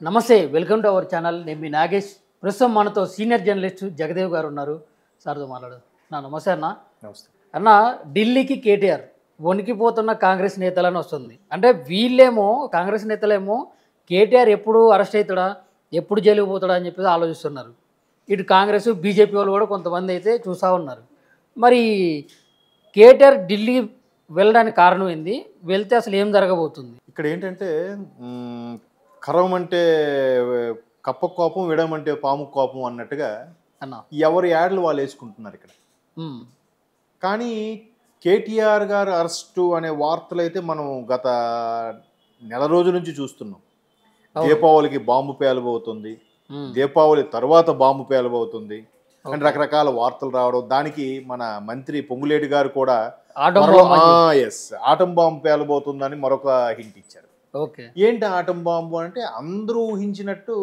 నమస్తే welcome to our channel నేను మీ నాగేష్ ప్రస్తుతం మనతో సీనియర్ జర్నలిస్ట్ జగదేవ్ గారు ఉన్నారు సార్తో మాట్లాడు నా నమస్తే అన్న నమస్తే అన్న ఢిల్లీకి కేటీఆర్ వణికిపోతున్న కాంగ్రెస్ నేతలని వస్తుంది అంటే వీళ్ళేమో కాంగ్రెస్ నేతలేమో కేటీఆర్ ఎప్పుడు అరెస్ట్ అవుతాడా ఎప్పుడు జైలుకు పోతాడా అని చెప్పి ఆలోచిస్తున్నారు ఇటు కాంగ్రెస్ బీజేపీ వాళ్ళు కూడా కొంతమంది అయితే చూస్తూ ఉన్నారు మరి కేటీఆర్ ఢిల్లీ వెళ్ళడానికి కారణం ఏంది వెళ్తే అసలు ఏం జరగబోతుంది ఇక్కడ ఏంటంటే మ్, కరవమంటే కప్ప కోపం విడమంటే పాము కోపం అన్నట్టుగా అన్న ఎవరి యాడ్లు వాళ్ళు వేసుకుంటున్నారు ఇక్కడ ఉమ్, కానీ కేటీఆర్ గారు అరెస్టు అనే వార్తలు అయితే మనం గత నెల రోజుల నుంచి చూస్తున్నాం అవును. దీపావళికి బాంబు పేలబోతుంది ఉమ్, దీపావళి తర్వాత బాంబు పేలబోతుంది అని రకరకాల వార్తలు రావడం దానికి మన మంత్రి పొంగులేటి గారు కూడా ఆటో ఎస్ ఆటం బాంబు పేలబోతుందని మరొక హింట్ ఇచ్చారు ఓకే ఏంటి ఆటం బాంబు అంటే అందరూ ఊహించినట్టు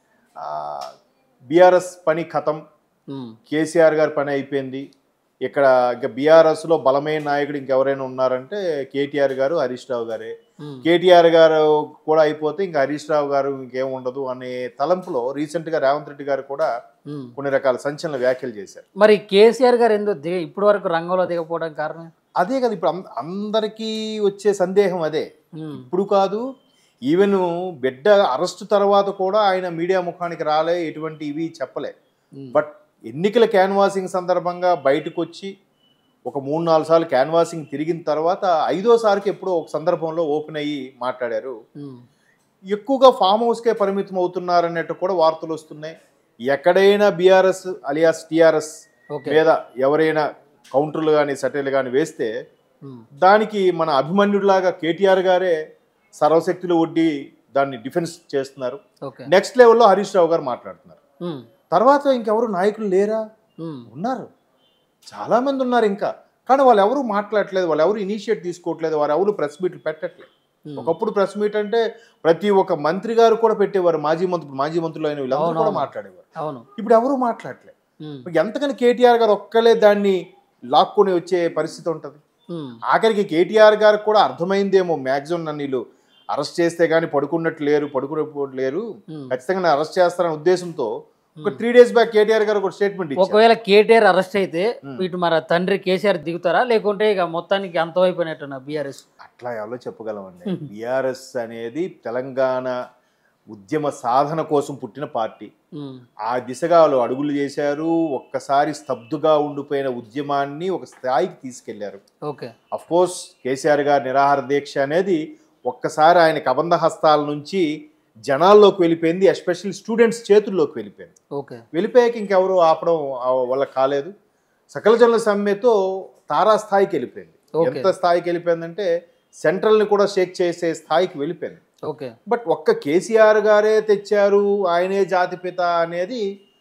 బీఆర్ఎస్ పని ఖతం ఉమ్, కేసీఆర్ గారి పని అయిపోయింది ఇక్కడ ఇంకా బీఆర్ఎస్లో బలమైన నాయకుడు ఇంకెవరైనా ఉన్నారంటే కేటీఆర్ గారు హరీష్ రావు గారే ఉమ్, కేటీఆర్ గారు కూడా అయిపోతే ఇంకా హరీష్ రావు గారు ఇంకేం ఉండదు అనే తలంపులో రీసెంట్గా రేవంత్ రెడ్డి గారు కూడా ఉమ్. కొన్ని రకాల సంచలన వ్యాఖ్యలు చేశారు మరి కేసీఆర్ గారు ఎందుకు దిగ ఇప్పటి వరకు రంగంలో దిగకపోవడానికి కారణం అదే కదా ఇప్పుడు అంద- అందరికీ వచ్చే సందేహం అదే ఉమ్, ఇప్పుడు కాదు ఈవెన్ బిడ్డ అరెస్ట్ తర్వాత కూడా ఆయన మీడియా ముఖానికి రాలే ఎటువంటి ఇవి చెప్పలే ఉమ్, బట్ ఎన్నికల క్యాన్వాసింగ్ సందర్భంగా బయటకు వచ్చి ఒక మూడు నాలుగు సార్లు క్యాన్వాసింగ్ తిరిగిన తర్వాత ఐదోసారికి ఎప్పుడో ఒక సందర్భంలో ఓపెన్ అయ్యి మాట్లాడారు ఉమ్, ఎక్కువగా ఫామ్ హౌస్కే పరిమితం అవుతున్నారన్నట్టు కూడా వార్తలు వస్తున్నాయి ఎక్కడైనా బీఆర్ఎస్ అలియాస్ టీఆర్ఎస్ ఓకే మీద ఎవరైనా కౌంటర్లు కానీ సటైలు కానీ వేస్తే ఉమ్, దానికి మన అభిమన్యుడిలాగా కేటీఆర్ గారే సర్వశక్తులు ఒడ్డి దాన్ని డిఫెన్స్ చేస్తున్నారు ఓకే నెక్స్ట్ లెవెల్లో హరీష్ రావు గారు మాట్లాడుతున్నారు ఉమ్, తర్వాత ఇంకెవరు నాయకులు లేరా ఉమ్, ఉన్నారు చాలామంది ఉన్నారు ఇంకా కానీ వాళ్ళు ఎవరు మాట్లాడట్లేదు వాళ్ళు ఎవరు ఇనిషియేట్ తీసుకోవట్లేదు వారు ఎవరు ప్రెస్ మీట్లు పెట్టట్లేదు ఉమ్. ఒకప్పుడు ప్రెస్ మీట్ అంటే ప్రతి ఒక్క మంత్రి గారు కూడా పెట్టేవారు మాజీ మంత్రులు మాజీ మంత్రులు అయిన వీళ్ళందరూ కూడా అవునవును. మాట్లాడేవారు అవును ఇప్పుడు ఎవరు మాట్లాడలేదు ఉమ్, ఎంతకని కేటీఆర్ గారు ఒక్కలే దాన్ని లాక్కొని వచ్చే పరిస్థితి ఉంటుంది ఉమ్, ఆఖరికి కేటీఆర్ గారికి కూడా అర్థమైందేమో మ్యాక్సిమం నన్ను వీళ్ళు అరెస్ట్ చేస్తే కానీ పడుకున్నట్టు లేరు పడుకున్నట్టు లేరు ఉమ్. ఖచ్చితంగా నన్ను అరెస్ట్ చేస్తారనే ఉద్దేశంతో ఒక త్రీ డేస్ బ్యాక్ కేటీఆర్ గారు ఒక స్టేట్మెంట్ ఇచ్చారు ఒకవేళ కేటీఆర్ అరెస్ట్ అయితే ఉమ్. ఇటు మరి తండ్రి కేసీఆర్ దిగుతారా లేకుంటే ఇక మొత్తానికి అంతమైపోయినట్టున్నా బీఆర్ఎస్ అట్లా ఎవరో చెప్పగలమండి బీఆర్ఎస్ అనేది తెలంగాణ ఉద్యమ సాధన కోసం పుట్టిన పార్టీ ఆ దిశగా వాళ్ళు అడుగులు చేశారు ఒక్కసారి స్తబ్దుగా ఉండిపోయిన ఉద్యమాన్ని ఒక స్థాయికి తీసుకెళ్లారు ఓకే అఫ్ కోర్స్ కేసీఆర్ గారి నిరాహార దీక్ష అనేది ఒక్కసారి ఆయన కబంధ హస్తాల నుంచి జనాల్లోకి వెళ్ళిపోయింది ఎస్పెషల్లీ స్టూడెంట్స్ చేతుల్లోకి వెళ్ళిపోయింది ఓకే వెళ్ళిపోయాక ఇంకెవరు ఆపడం ఆ వల్ల కాలేదు సకల జనుల సమ్మెతో తారా స్థాయికి వెళ్ళిపోయింది Okay. ఎంత స్థాయికి వెళ్ళిపోయిందంటే సెంట్రల్ని కూడా షేక్ చేసే స్థాయికి వెళ్ళిపోయింది ఓకే బట్ ఒక్క కేసీఆర్ గారే తెచ్చారు ఆయనే జాతిపిత అనేది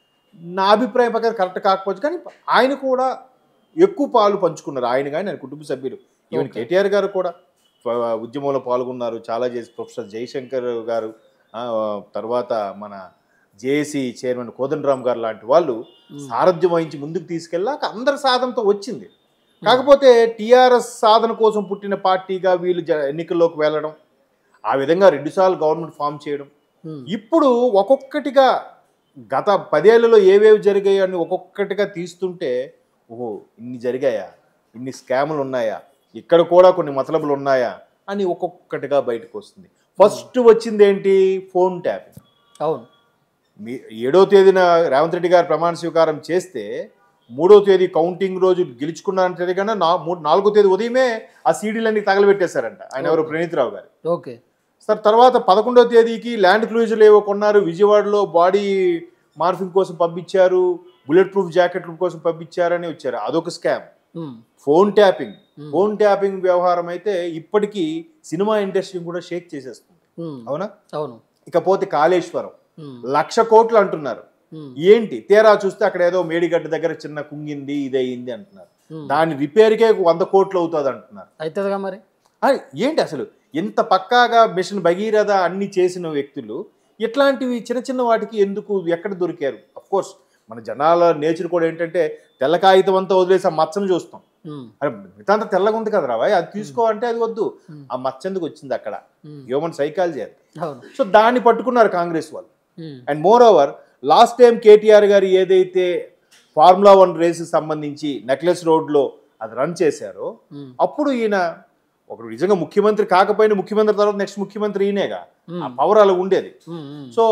నా అభిప్రాయం ప్రకారం కరెక్ట్ కాకపోవచ్చు కానీ ఆయన కూడా ఎక్కువ పాలు పంచుకున్నారు ఆయన కానీ ఆయన కుటుంబ సభ్యులు ఈవెన్ Okay. కేటీఆర్ గారు కూడా ప- ఉద్యమంలో పాల్గొన్నారు చాలా చేసి ప్రొఫెసర్ జయశంకర్ గారు ఆ, తర్వాత మన జేఏసీ చైర్మన్ కోదండరామ్ గారు లాంటి వాళ్ళు ఉమ్, సారథ్యం వహించి ముందుకు తీసుకెళ్ళాక అందరి సాధనతో వచ్చింది కాకపోతే టీఆర్ఎస్ సాధన కోసం పుట్టిన పార్టీగా వీళ్ళు జ- ఎన్నికల్లోకి వెళ్ళడం ఆ విధంగా రెండుసార్లు గవర్నమెంట్ ఫామ్ చేయడం ఉమ్, ఇప్పుడు ఒక్కొక్కటిగా గత పదేళ్లలో ఏవేవి జరిగాయో అని ఒక్కొక్కటిగా తీస్తుంటే ఓహో ఇన్ని జరిగాయా ఇన్ని స్కాములు ఉన్నాయా ఇక్కడ కూడా కొన్ని మతలబులు ఉన్నాయా అని ఒక్కొక్కటిగా బయటకు వస్తుంది ఫస్ట్ వచ్చింది ఏంటి ఫోన్ ట్యాపింగ్ అవును మీ ఏడో తేదీన రేవంత్ రెడ్డి గారు ప్రమాణ స్వీకారం చేస్తే మూడో తేదీ కౌంటింగ్ రోజు గెలుచుకున్నారని తెలియకుండా నా మూడు నాలుగో తేదీ ఉదయమే ఆ సీడీలన్నీ తగలబెట్టేశారంట ఆయన ఎవరు ప్రణీత్ రావు గారు ఓకే సార్ తర్వాత పదకొండో తేదీకి ల్యాండ్ క్రూజర్లు ఏవో కొన్నారు విజయవాడలో బాడీ మార్ఫింగ్ కోసం పంపించారు బుల్లెట్ ప్రూఫ్ జాకెట్ల కోసం పంపించారని వచ్చారు అదొక scam um, phone tapping um, phone tapping వ్యవహారం అయితే ఇప్పటికీ సినిమా ఇండస్ట్రీని కూడా షేక్ చేసేస్తుంది ఉమ్, అవునా అవును ఇకపోతే కాళేశ్వరం ఉమ్, లక్ష కోట్లు అంటున్నారు ఉమ్, ఏంటి తీరా చూస్తే అక్కడ ఏదో మేడిగడ్డ దగ్గర చిన్న కుంగింది ఇదయింది అంటున్నారు ఉమ్. దాని రిపేర్కే వంద కోట్లు అవుతుంది అంటున్నారు అవుతుందిగా మరి ఆ, ఏంటి అసలు ఇంత పక్కాగా మిషన్ భగీరథ అన్ని చేసిన వ్యక్తులు ఇట్లాంటివి చిన్న చిన్న వాటికి ఎందుకు ఎక్కడ దొరికారు అఫ్ కోర్స్ మన జనాల నేచర్ కూడా ఏంటంటే తెల్ల కాగితం అంతా వదిలేసి ఆ మచ్చను చూస్తాం ఉమ్, అరే మిగతా అంతా తెల్లగా ఉంది కదా రాబాయ్ అది తీసుకో అంటే అది వద్దు ఉమ్, ఆ మచ్చెందుకు వచ్చింది అక్కడ ఉమ్, హ్యూమన్ సైకాలజీ అది అవును సో దాన్ని పట్టుకున్నారు కాంగ్రెస్ వాళ్ళు um, and more over last time KTR గారు ఏదైతే ఫార్ములా వన్ రేస్ సంబంధించి నెక్లెస్ రోడ్లో అది రన్ చేశారో ఉమ్, అప్పుడు ఈయన ఒకడు నిజంగా ముఖ్యమంత్రి కాకపోయినా ముఖ్యమంత్రి తర్వాత నెక్స్ట్ ముఖ్యమంత్రి ఈయనేగా ఆ ఉమ్, పవర్ అలా ఉండేది ఉమ్, ఉమ్, సో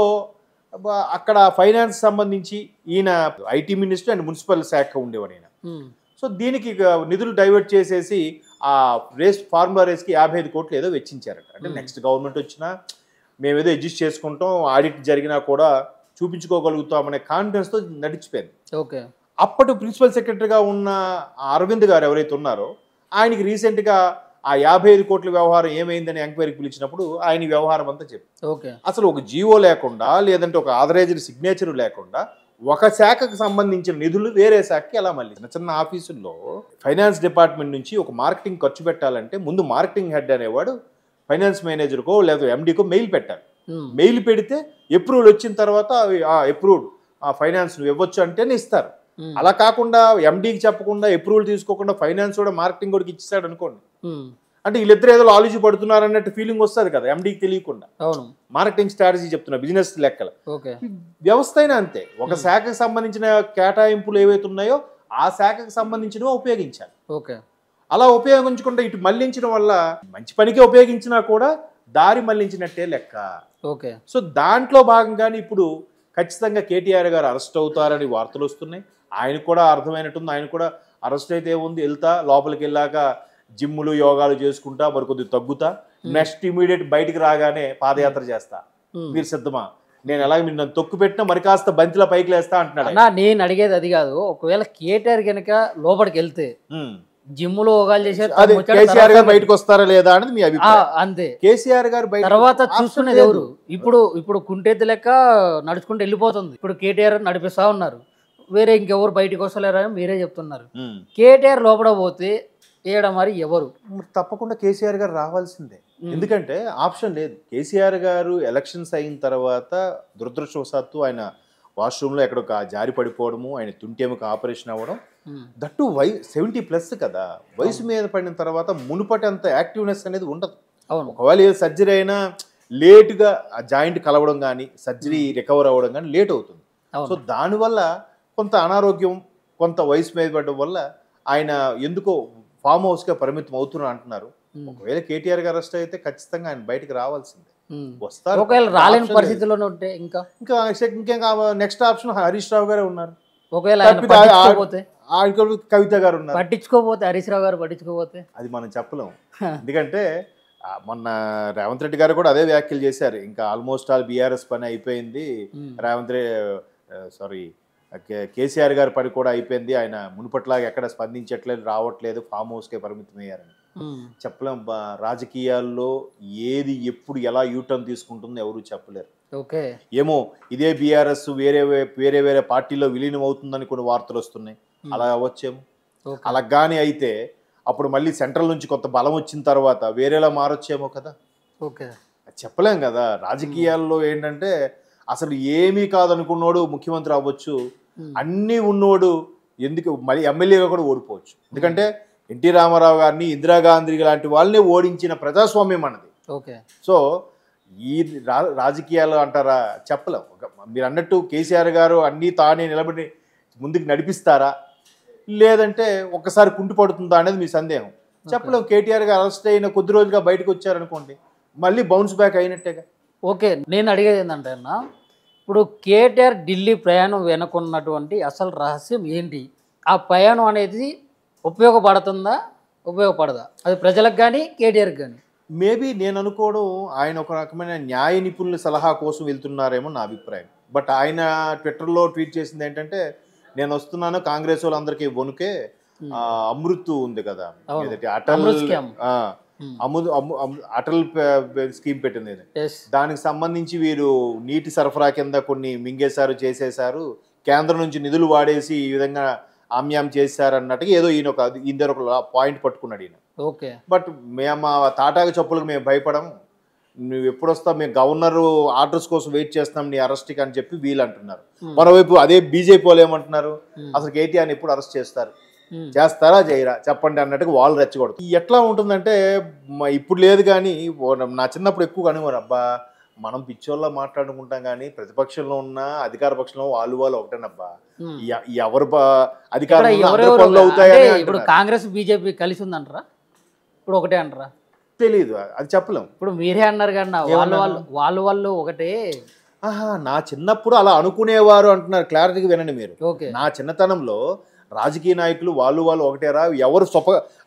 బ- అక్కడ ఫైనాన్స్ సంబంధించి ఈయన ఐటీ మినిస్టర్ అండ్ మున్సిపల్ శాఖ ఉండేవాడు ఈయన ఉమ్, సో దీనికి ఇక నిధులు డైవర్ట్ చేసేసి ఆ రేస్ ఫార్ములా రేస్కి యాభై ఐదు కోట్లు ఏదో వెచ్చించారట అంటే Hmm. నెక్స్ట్ గవర్నమెంట్ వచ్చినా మేము ఏదో అడ్జస్ట్ చేసుకుంటాం ఆడిట్ జరిగినా కూడా చూపించుకోగలుగుతామనే కాన్ఫిడెన్స్తో నడిచిపోయింది ఓకే అప్పటి ప్రిన్సిపల్ సెక్రటరీగా ఉన్న ఆ అరవింద్ గారు ఎవరైతే ఉన్నారో ఆయనకి రీసెంట్గా ఆ యాభై ఐదు కోట్ల వ్యవహారం ఏమైందని ఎంక్వైరీకి పిలిచినప్పుడు ఆయన ఈ వ్యవహారం అంతా చెప్పారు ఓకే అసలు ఒక జీవో లేకుండా లేదంటే ఒక ఆథరైజ్డ్ సిగ్నేచర్ లేకుండా ఒక శాఖకు సంబంధించిన నిధులు వేరే శాఖకి ఎలా మళ్ళీ చిన్న చిన్న ఆఫీసుల్లో ఫైనాన్స్ డిపార్ట్మెంట్ నుంచి ఒక మార్కెటింగ్ ఖర్చు పెట్టాలంటే ముందు మార్కెటింగ్ హెడ్ అనేవాడు ఫైనాన్స్ మేనేజర్కో లేదా ఎండీకో మెయిల్ పెట్టాలి ఉమ్, మెయిల్ పెడితే అప్రూవల్ వచ్చిన తర్వాత అప్రూవ్డ్ ఆ ఫైనాన్స్ నువ్వు ఇవ్వచ్చు అంటేనే ఇస్తారు ఉమ్, అలా కాకుండా ఎండీకి చెప్పకుండా అప్రూవల్ తీసుకోకుండా ఫైనాన్స్ కూడా మార్కెటింగ్ కూడా ఇచ్చేసాడు అనుకోండి ఉమ్, అంటే వీళ్ళిద్దరు ఏదో ఆలోచి పడుతున్నారు అన్నట్టు ఫీలింగ్ వస్తుంది కదా ఎండీకి తెలియకుండా అవును మార్కెటింగ్ స్ట్రాటజీ చెప్తున్నా బిజినెస్ లెక్కలు ఓకే ఈ వ్యవస్థ అయినా అంతే ఒక శాఖకు సంబంధించిన కేటాయింపులు ఏవైతే ఉన్నాయో ఆ శాఖకు సంబంధించినవి ఉపయోగించాలి ఓకే అలా ఉపయోగించకుండా ఇటు మళ్లించడం వల్ల మంచి పనికి ఉపయోగించినా కూడా దారి మళ్లించినట్టే లెక్క ఓకే సో దాంట్లో భాగంగానే ఇప్పుడు ఖచ్చితంగా కేటీఆర్ గారు అరెస్ట్ అవుతారని వార్తలు వస్తున్నాయి ఆయన కూడా అర్థమైనట్టుంది ఆయన కూడా అరెస్ట్ అయితే ఉంది వెళ్తా లోపలికి వెళ్ళాక జిమ్ములు యోగాలు చేసుకుంటా మరి కొద్దిగా తగ్గుతా నెక్స్ట్ ఇమీడియట్ బయటికి రాగానే పాదయాత్ర చేస్తా ఉమ్. మీరు సిద్ధమా నేను ఎలాగ మీరు నన్ను తొక్కు పెట్టినా మరి కాస్త బంతిలా పైకి లేస్తా అంటున్నాడు ఆయన. అన్నా నేను అడిగేది అది కాదు ఒకవేళ కేటీఆర్ కనుక లోపలికి వెళ్తే ఉమ్. జిమ్ములో ఓగాలు చేసే అదే ముచ్చట కేసీఆర్ గారు తర్వాత- బయటకు వస్తారా లేదా అనేది మీ ఆ, అభిప్రాయం అంతే కేసీఆర్ గారు బయట తర్వాత ఆప్షన్ చూసుకునేది లేదు. ఎవరు ఇప్పుడు ఇప్పుడు కుంటెత్తి లెక్క నడుచుకుంటూ వెళ్ళిపోతుంది ఇప్పుడు కేటీఆర్ నడిపిస్తా ఉన్నారు వేరే ఇంకెవరు బయటికి వస్తలేరని మీరే చెప్తున్నారు ఉమ్. కేటీఆర్ లోపల పోతే ఏడ మరి ఎవరు మరి తప్పకుండా కేసీఆర్ గారు రావాల్సిందే ఉమ్. ఎందుకంటే ఆప్షన్ లేదు కేసీఆర్ గారు ఎలక్షన్స్ అయిన తర్వాత దురదృష్టవశాత్తు ఆయన వాష్రూమ్లో ఎక్కడో కా- జారి పడిపోవడము ఆయన తుంటేముకు ఆపరేషన్ అవ్వడం um, that why seventy plus కదా వయసు మీద పడిన తర్వాత మునుపటి అంత యాక్టివ్నెస్ అనేది ఉండదు అవును ఒకవేళ ఏ సర్జరీ అయినా లేటుగా ఆ జాయింట్ కలవడం కానీ సర్జరీ రికవర్ అవ్వడం కానీ లేట్ అవుతుంది సో అవును దానివల్ల కొంత అనారోగ్యం కొంత వయసు మీద పడడం వల్ల ఆయన ఎందుకో ఫామ్ హౌస్గా పరిమితం అవుతున్నా అంటున్నారు ఉమ్, ఒకవేళ కేటీఆర్ గారు అరెస్ట్ అయితే ఖచ్చితంగా ఆయన బయటకు రావాల్సిందే ఉమ్. వస్తారు ఒకవేళ రాలేని ఆప్షన్ లేదు. పరిస్థితిలోనే ఉంటే ఇంకా ఇంకా ఇంకేం నెక్స్ట్ ఆప్షన్ హరీష్ రావు గారే ఉన్నారు ఒకవేళ ఆయన తప్పితే ఆ- పట్టించుకోపోతే ఆ ఇక్కడ కవిత గారు ఉన్నారు పట్టించుకోపోతే హరీష్ రావు గారు పట్టించుకోపోతే అది మనం చెప్పలేం ఎందుకంటే ఆ, మొన్న రేవంత్ రెడ్డి గారు కూడా అదే వ్యాఖ్యలు చేశారు ఇంకా ఆల్మోస్ట్ ఆల్ బీఆర్ఎస్ పని అయిపోయింది ఉమ్, రేవంత్ రెడ్డి సారీ కేసీఆర్ గారి పని కూడా అయిపోయింది ఆయన మునుపట్లాగా ఎక్కడ స్పందించట్లేదు రావట్లేదు ఫామ్ హౌస్కే పరిమితమయ్యారని ఉమ్, చెప్పలేం బా- రాజకీయాల్లో ఏది ఎప్పుడు ఎలా యూటర్న్ తీసుకుంటుందో ఎవరు చెప్పలేరు ఓకే ఏమో ఇదే బీఆర్ఎస్ వేరే వే- వేరే వేరే పార్టీలో విలీనం అవుతుందని కొన్ని వార్తలు వస్తున్నాయి ఉమ్, అలా అవ్వచ్చేమో ఓకే అలా కానీ అయితే అప్పుడు మళ్ళీ సెంట్రల్ నుంచి కొంత బలం వచ్చిన తర్వాత వేరేలా మారొచ్చేమో కదా ఓకే అది చెప్పలేం కదా రాజకీయాల్లో ఏంటంటే అసలు ఏమీ కాదనుకున్నోడు ముఖ్యమంత్రి అవ్వచ్చు ఉమ్, అన్నీ ఉన్నోడు ఎందుకు మళ్ళీ ఎమ్మెల్యేగా కూడా ఓడిపోవచ్చు ఎందుకంటే ఎన్టీ రామారావు గారిని ఇందిరాగాంధీ లాంటి వాళ్ళని ఓడించిన ప్రజాస్వామ్యం అన్నది ఓకే సో ఈ రా రాజకీయాలు అంటారా చెప్పలేం ఒక- మీరు అన్నట్టు కేసీఆర్ గారు అన్నీ తానే నిలబడి ముందుకు నడిపిస్తారా లేదంటే ఒక్కసారి కుంటు పడుతుందా అనేది మీ సందేహం చెప్పలేం కేటీఆర్ గారు అరెస్ట్ అయిన కొద్ది రోజులుగా బయటకు వచ్చారనుకోండి మళ్ళీ బౌన్స్ బ్యాక్ అయినట్టేగా ఓకే నేను అడిగేది ఏంటంటే అన్న ఇప్పుడు కేటీఆర్ ఢిల్లీ ప్రయాణం వెనుకున్నటువంటి అసలు రహస్యం ఏంటి ఆ ప్రయాణం అనేది ఉపయోగపడుతుందా ఉపయోగపడదా అది ప్రజలకు కానీ కేటీఆర్కి కానీ మేబీ నేను అనుకోవడం ఆయన ఒక రకమైన న్యాయ నిపుణుల సలహా కోసం వెళ్తున్నారేమో నా అభిప్రాయం బట్ ఆయన ట్విట్టర్లో ట్వీట్ చేసింది ఏంటంటే నేను వస్తున్నాను కాంగ్రెస్ వాళ్ళందరికీ వణుకే Hmm. ఆ, అమృత్ ఉంది కదా అవును. ఏదైతే అటల్ అమృత్ స్కామ్. ఆ, అమృత్ అము- అము- అటల్ ప- స్కీమ్ పెట్టింది ఇది. ఎస్ దానికి సంబంధించి వీరు నీటి సరఫరా కింద కొన్ని మింగేశారు చేసేశారు కేంద్రం నుంచి నిధులు వాడేసి ఈ విధంగా ఆమ్యాం చేశారు అన్నట్టుగా ఏదో ఈయన ఒక ఈయన దగ్గర ఒక పాయింట్ పట్టుకున్నాడు ఈయన ఓకే బట్ మేము ఆ తాటాకు చెప్పులకు మేము భయపడము నువ్వు ఎప్పుడు వస్తావు మేము గవర్నర్ ఆర్డర్స్ కోసం వెయిట్ చేస్తున్నాం నీ అరెస్ట్కి అని చెప్పి వీళ్ళు అంటున్నారు Hmm. మరోవైపు అదే బీజేపీ వాళ్ళు ఏమంటున్నారు Hmm. అసలు కేటీఆర్ని ఎప్పుడు అరెస్ట్ చేస్తారు ఉమ్. చేస్తారా చేయరా చెప్పండి అన్నట్టుగా వాళ్ళు రెచ్చగొడతారు ఈ ఎట్లా ఉంటుందంటే మ- ఇప్పుడు లేదు కానీ ఓ నా చిన్నప్పుడు ఎక్కువ కనుగోరు అబ్బా మనం పిచ్చోళ్ళ మాట్లాడుకుంటాం కానీ ప్రతిపక్షంలో ఉన్న అధికార పక్షంలో వాళ్ళు వాళ్ళు ఒకటేనబ్బా ఉమ్. ఎ- ఎవరు బ- ఇక్కడ అధికారంలో ఉన్న అందరి ఎవరెవరు పనులు అవుతాయని అంటే ఇప్పుడు అంటున్నారు. కాంగ్రెస్ బీజేపీ కలిసి ఉందంటారా ఇప్పుడు ఒకటే అంటారా తెలీదు అది చెప్పలేం ఇప్పుడు మీరే అన్నారు కానీ నా వాళ్ళు ఏమన్నాను? వాళ్ళు వాళ్ళు వాళ్ళు ఒకటే ఆహా నా చిన్నప్పుడు అలా అనుకునేవారు అంటున్నారు క్లారిటీగా వినండి మీరు ఓకే నా చిన్నతనంలో రాజకీయ నాయకులు వాళ్ళు వాళ్ళు ఒకటేరా ఎవరు స్వప